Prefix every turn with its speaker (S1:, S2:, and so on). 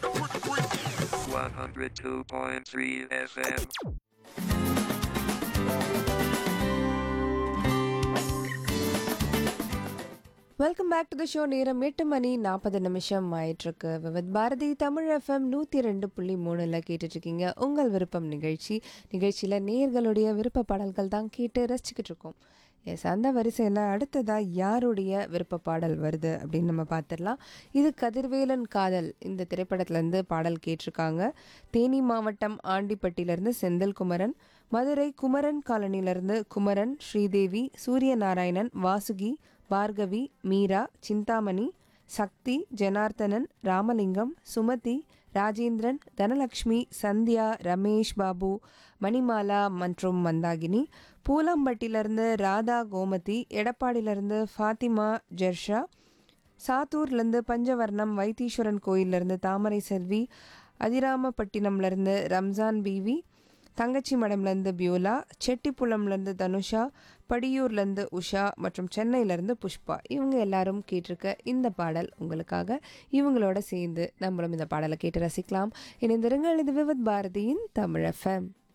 S1: 102.3 FM.
S2: Welcome back to the show நேரம் எட்டு மணி நாற்பது நிமிஷம் ஆயிட்டிருக்கு விவித் பாரதி தமிழ் எஃப்எம் நூற்றி ரெண்டு புள்ளி மூணில் கேட்டுட்ருக்கீங்க உங்கள் விருப்பம் நிகழ்ச்சி நிகழ்ச்சியில் நேர்களுடைய விருப்ப பாடல்கள் தான் கேட்டு ரசிச்சுக்கிட்டு இருக்கோம் எஸ் அந்த வரிசையில் அடுத்ததாக யாருடைய விருப்ப பாடல் வருது அப்படின்னு நம்ம பார்த்துடலாம் இது கதிர்வேலன் காதல் இந்த திரைப்படத்துலேருந்து பாடல் கேட்டிருக்காங்க தேனி மாவட்டம் ஆண்டிப்பட்டியிலேருந்து செந்தில் குமரன் மதுரை குமரன் காலனியிலேருந்து குமரன் ஸ்ரீதேவி சூரியநாராயணன் வாசுகி பார்கவி மீரா சிந்தாமணி சக்தி ஜனார்த்தனன் ராமலிங்கம் சுமதி ராஜேந்திரன் தனலக்ஷ்மி சந்தியா ரமேஷ் பாபு மணிமாலா மற்றும் மந்தாகினி பூலாம்பட்டியிலிருந்து ராதா கோமதி எடப்பாடியிலிருந்து ஃபாத்திமா ஜெர்ஷா சாத்தூர்லேருந்து பஞ்சவர்ணம் வைத்தீஸ்வரன் கோயிலிருந்து தாமரை செல்வி அதிராமப்பட்டினம்லேருந்து ரம்ஜான் பீவி தங்கச்சி மடம்லேருந்து பியூலா செட்டிப்புலம்லேருந்து தனுஷா படியூர்லேருந்து உஷா மற்றும் சென்னையிலேருந்து புஷ்பா இவங்க எல்லாரும் கேட்டிருக்க இந்த பாடல் உங்களுக்காக இவங்களோட சேர்ந்து நம்மளும் இந்த பாடலை கேட்டு ரசிக்கலாம் இணைந்திருங்கள் இது விவத் பாரதியின் தமிழ் எஃப்எம்